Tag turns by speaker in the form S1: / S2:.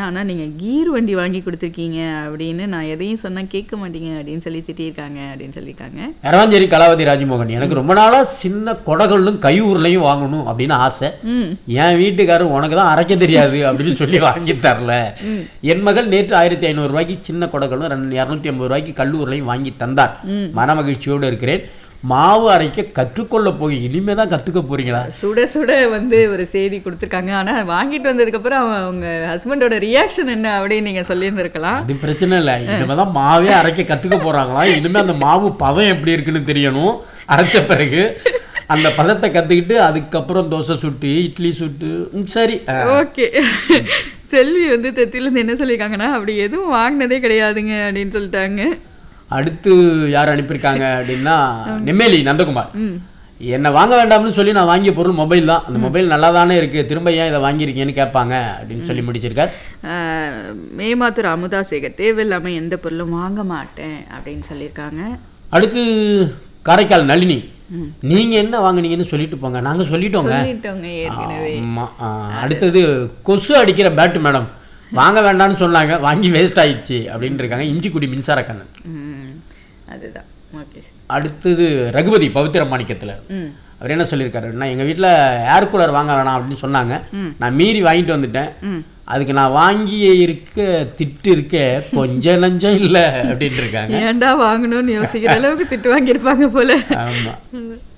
S1: சொன்னேன் ஆனால் நீங்கள் கீர் வண்டி வாங்கி கொடுத்துருக்கீங்க அப்படின்னு நான் எதையும் சொன்னால் கேட்க மாட்டீங்க அப்படின்னு சொல்லி திட்டியிருக்காங்க அப்படின்னு சொல்லியிருக்காங்க
S2: எரவாஞ்சேரி கலாவதி ராஜமோகன் எனக்கு ரொம்ப நாளா சின்ன கொடகளும் கையூர்லையும் வாங்கணும் அப்படின்னு ஆசை
S1: ம்
S2: என் வீட்டுக்காரர் உனக்கு தான் அரைக்க தெரியாது அப்படின்னு சொல்லி வாங்கி தரல என் மகள் நேற்று ஆயிரத்தி ஐநூறு ரூபாய்க்கு சின்ன கொடகளும் ரெண்டு இரநூத்தி ஐம்பது ரூபாய்க்கு கல்லூரிலையும் வாங்கி தந்தார் மன மகிழ்ச்சியோடு இருக்கிறேன் மாவு அரைக்க கற்றுக்கொள்ள போய் இனிமே தான் கற்றுக்க போறீங்களா
S1: சுட சுட வந்து ஒரு செய்தி கொடுத்துருக்காங்க ஆனால் வாங்கிட்டு வந்ததுக்கப்புறம் அவன் அவங்க ஹஸ்பண்டோட ரியாக்ஷன் என்ன அப்படின்னு நீங்கள் சொல்லியிருந்திருக்கலாம்
S2: அது பிரச்சனை இல்லை இனிமே தான் மாவே அரைக்க கற்றுக்க போறாங்களா இனிமே அந்த மாவு பதம் எப்படி இருக்குன்னு தெரியணும் அரைச்ச பிறகு அந்த பதத்தை கற்றுக்கிட்டு அதுக்கப்புறம் தோசை சுட்டு இட்லி சுட்டு ம், சரி அஹ்,
S1: ஓகே செல்வி வந்து தெத்திலேருந்து என்ன சொல்லியிருக்காங்கன்னா அப்படி எதுவும் வாங்கினதே கிடையாதுங்க அப்படின்னு சொல்லிட்டாங்க
S2: அடுத்து யார் அனுப்பியிருக்காங்க அப்படின்னா நெம்மேலி நந்தகுமார்
S1: ம்
S2: என்னை வாங்க வேண்டாம்னு சொல்லி நான் வாங்கிய பொருள் மொபைல் தான் அந்த மொபைல் நல்லா தானே இருக்குது திரும்ப ஏன் இதை வாங்கியிருக்கீங்கன்னு கேட்பாங்க அப்படின்னு சொல்லி முடிச்சிருக்கார்
S1: ஆஹ் மேமாத்தூர் அமுதா சேகர் தேவையில்லாமல் எந்த பொருளும் வாங்க மாட்டேன் அப்படின்னு சொல்லியிருக்காங்க
S2: அடுத்து காரைக்கால் நளினி நீங்க என்ன வாங்குனீங்கன்னு சொல்லிட்டு போங்க நாங்க சொல்லிட்டோங்க
S1: சொல்லிட்டோங்க ஏற்கனவே
S2: ஆமா ஆ, அடுத்தது கொசு அடிக்கிற பேட்டு மேடம் வாங்க வேண்டாம்னு சொன்னாங்க வாங்கி வேஸ்ட் ஆயிடுச்சு அப்படின்னு இருக்காங்க இஞ்சிக்குடி மின்சார கண்ணன்
S1: ம் அதுதான் ஓகே
S2: அடுத்தது ரகுபதி பவித்திர மாணிக்கத்துல
S1: ம்
S2: அவர் என்ன சொல்லியிருக்காருன்னா எங்கள் வீட்டில் ஏர் கூலர் வாங்க வேணாம் அப்படின்னு சொன்னாங்க நான் மீறி வாங்கிட்டு வந்துட்டேன்
S1: ம்
S2: அதுக்கு நான் வாங்கி இருக்க திட்டு இருக்க கொஞ்சம் நஞ்சம் இல்லை அப்படின்னு இருக்காங்க
S1: ஏன்டா வாங்கணும்னு யோசிக்கிற அளவுக்கு திட்டு வாங்கியிருப்பாங்க போல
S2: ஆமாம்